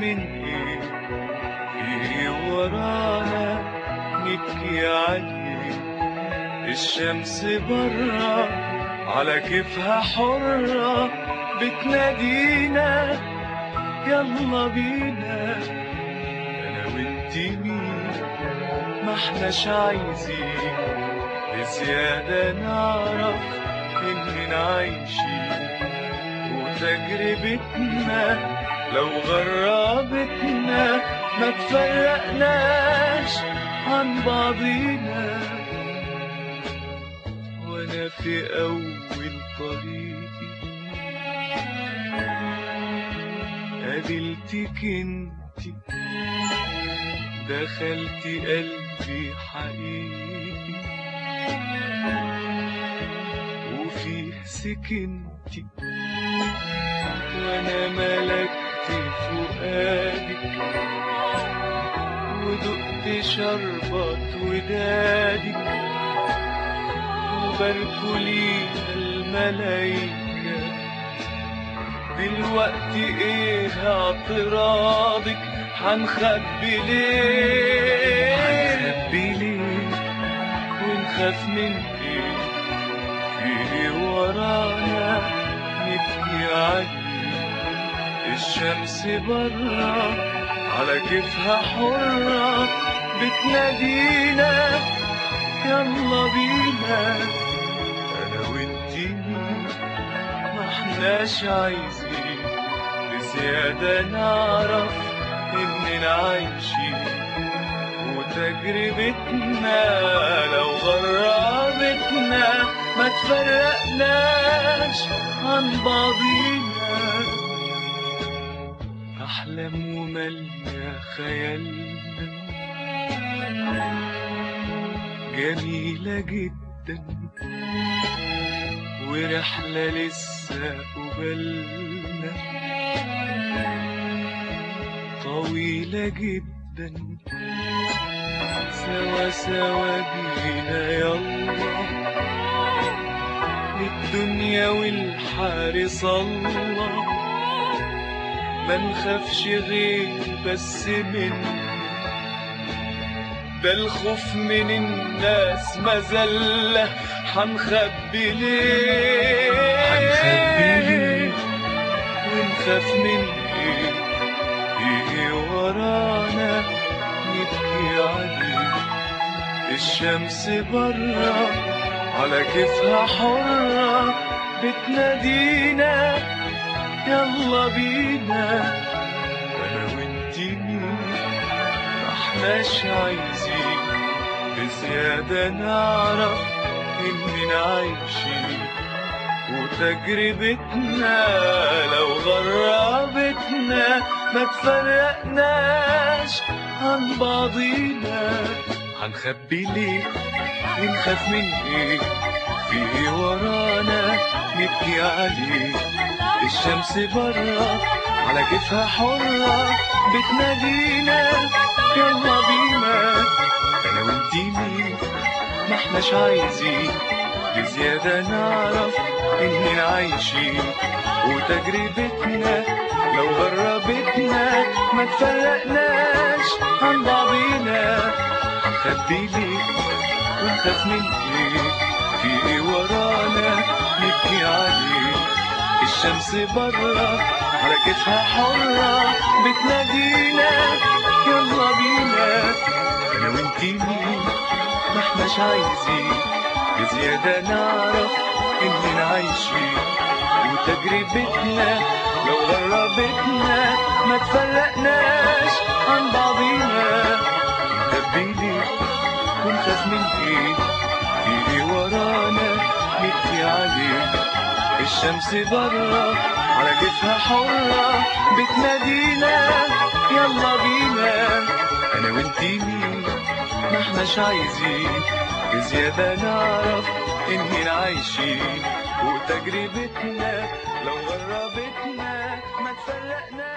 من ايه في ورانا نبكي عليه الشمس برا على كيفها حرة بتنادينا يلا بينا انا وانت مين ما احناش عايزين بزيادة نعرف اننا عايشين وتجربتنا لو غربتنا ما تفرقناش عن بعضينا وانا في اول طريقي قابلتك انت دخلت قلبي حقيقي وفيه سكنتي وانا ملكت فؤادك ودقت شربت ودادك وباركوا لينا الملايكة دلوقتي ايه اعتراضك هنخبي ليه هنخبي ليه ونخاف من ايه في ايه ورانا نبكي عليه الشمس برا على كيفها حرة بتنادينا يلا بينا انا وانتي مين ما احناش عايزين بزيادة نعرف اننا عايشين وتجربتنا لو غربتنا ما تفرقناش عن بعضينا أحلام ومالية خيالنا جميلة جدا ورحلة لسه قبلنا طويلة جدا سوا سوا بينا يلا الدنيا والحارس الله ما نخافش غير بس منه ده الخوف من الناس مذلة هنخبي ليه هنخبي ليه ونخاف من ايه ايه ورانا نبكي عليه الشمس برا على كيفها حرة بتنادينا يلا بينا انا وانتي مين احناش عايزين بزيادة نعرف اننا عايشين وتجربتنا لو غربتنا ما تفرقناش عن بعضينا هنخبي ليه ونخاف من ايه في ايه ورانا نبكي عليه الشمس برا على كيفها حرة بتنادينا يلا بينا انا وانتي مين ما احناش عايزين بزيادة نعرف اننا عايشين وتجربتنا لو غربتنا ما تفرقناش عن بعضينا هنخبي ليه ونخاف من ايه في ايه ورانا نبكي عليه الشمس برا على كيفها حرة بتنادينا يلا بينا انا وانتي مين ما احناش عايزين بزيادة نعرف اننا عايشين وتجربتنا لو غربتنا ما تفرقناش عن بعضينا نخبي ونخاف من ايه في ايه ورانا نبكي عليه الشمس برا على كيفها حرة بتنادينا يلا بينا انا وانتي مين ما احناش عايزين بزيادة نعرف اننا عايشين وتجربتنا لو غربتنا ما تفرقنا